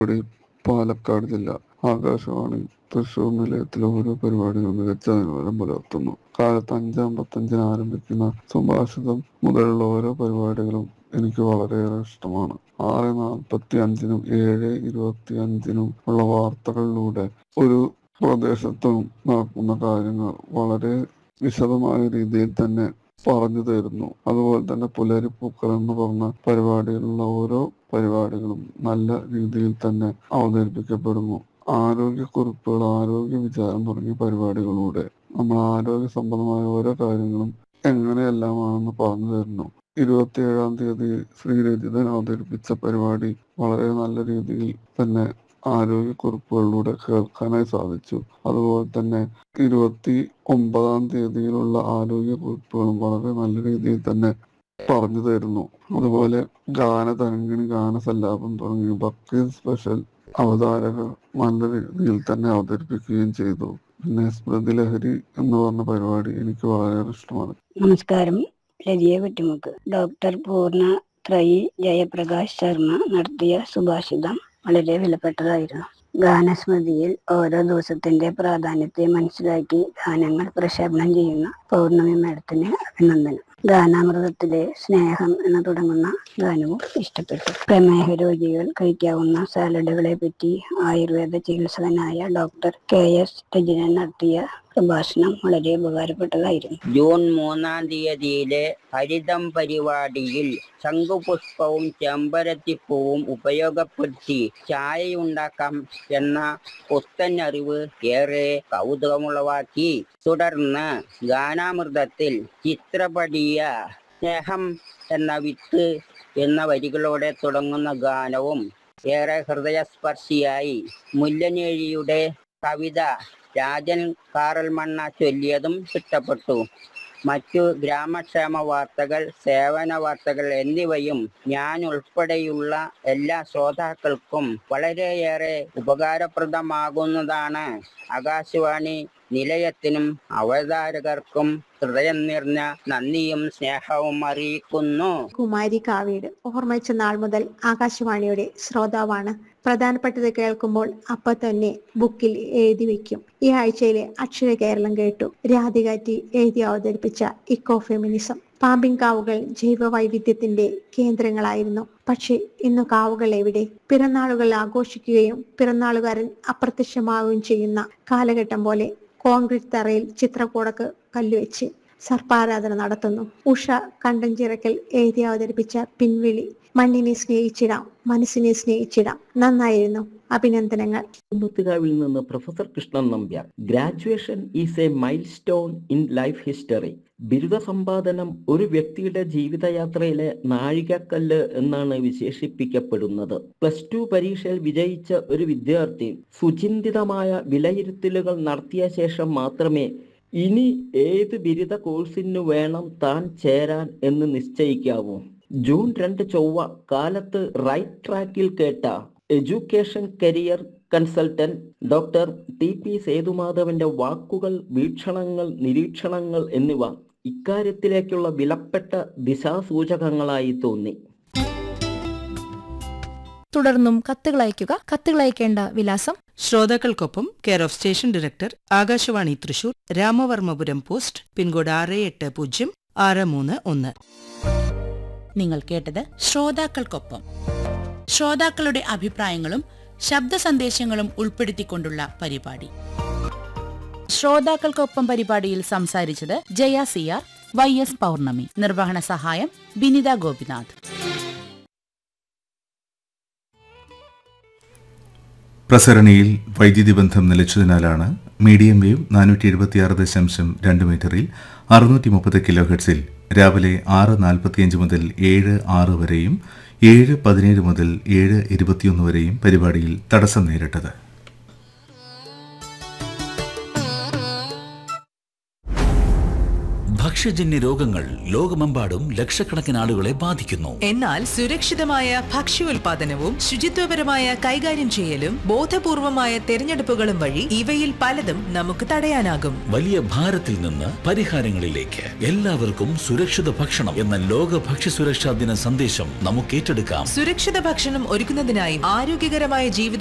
ഇവിടെ പാലക്കാട് ജില്ല ആകാശവാണി തൃശൂർ നിലയത്തിലെ ഓരോ പരിപാടികളും മികച്ച നിലവാരം പുലർത്തുന്നു കാലത്ത് അഞ്ചാമ്പത്തഞ്ചിന് ആരംഭിക്കുന്ന സുഭാഷിതം മുതലുള്ള ഓരോ പരിപാടികളും എനിക്ക് വളരെയേറെ ഇഷ്ടമാണ് ആറ് നാൽപ്പത്തി അഞ്ചിനും ഏഴ് ഇരുപത്തി അഞ്ചിനും ഉള്ള വാർത്തകളിലൂടെ ഒരു പ്രദേശത്തും നടക്കുന്ന കാര്യങ്ങൾ വളരെ വിശദമായ രീതിയിൽ തന്നെ പറഞ്ഞു തരുന്നു അതുപോലെ തന്നെ പുലരിപ്പൂക്കൾ എന്ന് പറഞ്ഞ പരിപാടിയിലുള്ള ഓരോ പരിപാടികളും നല്ല രീതിയിൽ തന്നെ അവതരിപ്പിക്കപ്പെടുന്നു ആരോഗ്യക്കുറിപ്പുകൾ ആരോഗ്യ വിചാരം തുടങ്ങിയ പരിപാടികളിലൂടെ നമ്മൾ ആരോഗ്യ സംബന്ധമായ ഓരോ കാര്യങ്ങളും എങ്ങനെയെല്ലാമാണെന്ന് പറഞ്ഞു തരുന്നു ഇരുപത്തിയേഴാം തീയതി ശ്രീരജിതൻ അവതരിപ്പിച്ച പരിപാടി വളരെ നല്ല രീതിയിൽ തന്നെ ആരോഗ്യക്കുറിപ്പുകളിലൂടെ കേൾക്കാനായി സാധിച്ചു അതുപോലെ തന്നെ ഇരുപത്തി ഒമ്പതാം തീയതിയിലുള്ള ആരോഗ്യക്കുറിപ്പുകളും വളരെ നല്ല രീതിയിൽ തന്നെ പറഞ്ഞു തരുന്നു അതുപോലെ ഗാനതരംഗിണി ഗാനസല്ലാപം തുടങ്ങിയ ഭക്തി സ്പെഷ്യൽ അവതാരകർ നല്ല രീതിയിൽ തന്നെ അവതരിപ്പിക്കുകയും ചെയ്തു പിന്നെ സ്മൃതി ലഹരി എന്ന് പറഞ്ഞ പരിപാടി എനിക്ക് വളരെയേറെ ഇഷ്ടമാണ് നമസ്കാരം ലതിയ കുറ്റിമുക്ക് ഡോക്ടർ പൂർണ്ണ ത്രയി ജയപ്രകാശ് ശർമ്മ നടത്തിയ സുഭാഷിതം വളരെ വിലപ്പെട്ടതായിരുന്നു ഗാനസ്മൃതിയിൽ ഓരോ ദിവസത്തിന്റെ പ്രാധാന്യത്തെ മനസ്സിലാക്കി ഗാനങ്ങൾ പ്രക്ഷേപണം ചെയ്യുന്ന പൗർണമി മേഡത്തിന് അഭിനന്ദനം ഗാനാമൃതത്തിലെ സ്നേഹം എന്ന് തുടങ്ങുന്ന ഗാനവും ഇഷ്ടപ്പെട്ടു പ്രമേഹ രോഗികൾ കഴിക്കാവുന്ന സാലഡുകളെ പറ്റി ആയുർവേദ ചികിത്സകനായ ഡോക്ടർ കെ എസ് രജനൻ നടത്തിയ പ്രഭാഷണം വളരെ ഉപകാരപ്പെട്ടതായിരുന്നു ജൂൺ മൂന്നാം തീയതിയിലെ ഹരിതം പരിപാടിയിൽ ശംഖുപുഷ്പവും ചെമ്പരത്തിപ്പൂവും ഉപയോഗപ്പെടുത്തി ചായയുണ്ടാക്കാം എന്ന പുത്തൻ അറിവ് ഏറെ കൗതുകമുളവാക്കി തുടർന്ന് ഗാനാമൃതത്തിൽ ചിത്രപടിയ സ്നേഹം എന്ന വിത്ത് എന്ന വരികളോടെ തുടങ്ങുന്ന ഗാനവും ഏറെ ഹൃദയസ്പർശിയായി മുല്ലനേഴിയുടെ കവിത രാജൻ കാറൽമണ്ണ ചൊല്ലിയതും ഇഷ്ടപ്പെട്ടു മറ്റു ഗ്രാമക്ഷേമ വാർത്തകൾ സേവന വാർത്തകൾ എന്നിവയും ഞാൻ ഉൾപ്പെടെയുള്ള എല്ലാ ശ്രോതാക്കൾക്കും വളരെയേറെ ഉപകാരപ്രദമാകുന്നതാണ് ആകാശവാണി നിലയത്തിനും അവതാരകർക്കും ഹൃദയം നിറഞ്ഞ നന്ദിയും സ്നേഹവും അറിയിക്കുന്നു കുമാരി കാവീട് ഓർമ്മിച്ച നാൾ മുതൽ ആകാശവാണിയുടെ ശ്രോതാവാണ് പ്രധാനപ്പെട്ടത് കേൾക്കുമ്പോൾ അപ്പൊ തന്നെ ബുക്കിൽ എഴുതി വെക്കും ഈ ആഴ്ചയിലെ അക്ഷര കേരളം കേട്ടു രാധിക ടി എഴുതി അവതരിപ്പിച്ച ഇക്കോ ഫെമിനിസം പാമ്പിൻകാവുകൾ ജൈവ വൈവിധ്യത്തിന്റെ കേന്ദ്രങ്ങളായിരുന്നു പക്ഷെ ഇന്ന് കാവുകൾ എവിടെ പിറന്നാളുകൾ ആഘോഷിക്കുകയും പിറന്നാളുകാരൻ അപ്രത്യക്ഷമാവുകയും ചെയ്യുന്ന കാലഘട്ടം പോലെ കോൺക്രീറ്റ് തറയിൽ ചിത്രക്കൂടക്ക് കല്ലുവെച്ച് സർപ്പാരാധന നടത്തുന്നു ഉഷ കണ്ടഞ്ചിറക്കൽ എഴുതി അവതരിപ്പിച്ച പിൻവിളി മണ്ണിനെ സ്നേഹിച്ചിടാം മനസ്സിനെ സ്നേഹിച്ചിടാം നന്നായിരുന്നു അഭിനന്ദനങ്ങൾ കുമ്പത്തുകാവിൽ നിന്ന് professor Krishnan Nambiar graduation is a milestone in life history ബിരുദ സമ്പാദനം ഒരു വ്യക്തിയുടെ ജീവിതയാത്രയിലെ നാഴികക്കല്ല് എന്നാണ് വിശേഷിപ്പിക്കപ്പെടുന്നത് പ്ലസ് ടു പരീക്ഷയിൽ വിജയിച്ച ഒരു വിദ്യാർത്ഥി സുചിന്തിതമായ വിലയിരുത്തലുകൾ നടത്തിയ ശേഷം മാത്രമേ ഇനി ഏത് ബിരുദ കോഴ്സിനു വേണം താൻ ചേരാൻ എന്ന് നിശ്ചയിക്കാവൂ ജൂൺ രണ്ട് ചൊവ്വ കാലത്ത് റൈറ്റ് ട്രാക്കിൽ കേട്ട education career consultant doctor T P സേതുമാധവന്റെ വാക്കുകൾ വീക്ഷണങ്ങൾ നിരീക്ഷണങ്ങൾ എന്നിവ ഇക്കാര്യത്തിലേക്കുള്ള വിലപ്പെട്ട ദിശാസൂചകങ്ങളായി തോന്നി തുടർന്നും കത്തുകൾ അയയ്ക്കുക കത്തുകൾ അയക്കേണ്ട വിലാസം ശ്രോതാക്കൾക്കൊപ്പം care of station director Akashvani Thrissur Ramavarmapuram post pin code ആറ് എട്ട് പൂജ്യം ആറ് മൂന്ന് ഒന്ന് നിങ്ങൾ കേട്ടത് ശ്രോതാക്കൾക്കൊപ്പം ശ്രോതാക്കളുടെ അഭിപ്രായങ്ങളും ശബ്ദ സന്ദേശങ്ങളും ഉൾപ്പെടുത്തിക്കൊണ്ടുള്ള പരിപാടി ശ്രോതാക്കൾക്കൊപ്പം പരിപാടിയിൽ സംസാരിച്ചത് ജയ സിയാർ വൈ എസ് പൗർണമി നിർവഹണ സഹായം ബിനിത ഗോപിനാഥ് പ്രസരണിയിൽ വൈദ്യുതി ബന്ധം നിലച്ചതിനാലാണ് മീഡിയം വേവ് നാനൂറ്റി എഴുപത്തിയാറ് ദശാംശം രണ്ട് മീറ്ററിൽ അറുന്നൂറ്റി മുപ്പത് കിലോ ഹെർട്സിൽ രാവിലെ ആറ് നാൽപ്പത്തിയഞ്ച് മുതൽ ഏഴ് ആറ് വരെയും ഏഴ് പതിനേഴ് മുതൽ ഏഴ് ഇരുപത്തിയൊന്ന് വരെയും പരിപാടിയിൽ തടസ്സം നേരിട്ടത് ഭക്ഷ്യ ഭക്ഷ്യജന്യ രോഗങ്ങൾ ലോകമെമ്പാടും ലക്ഷക്കണക്കിന് ആളുകളെ ബാധിക്കുന്നു എന്നാൽ സുരക്ഷിതമായ ഭക്ഷ്യോൽപാദനവും ശുചിത്വപരമായ കൈകാര്യം ചെയ്യലും ബോധപൂർവമായ തെരഞ്ഞെടുപ്പുകളും വഴി ഇവയിൽ പലതും നമുക്ക് തടയാനാകും വലിയ ഭാരത്തിൽ നിന്ന് പരിഹാരങ്ങളിലേക്ക് എല്ലാവർക്കും സുരക്ഷിത ഭക്ഷണം എന്ന ലോക ഭക്ഷ്യസുരക്ഷാ ദിന സന്ദേശം നമുക്ക് ഏറ്റെടുക്കാം സുരക്ഷിത ഭക്ഷണം ഒരുക്കുന്നതിനായും ആരോഗ്യകരമായ ജീവിതം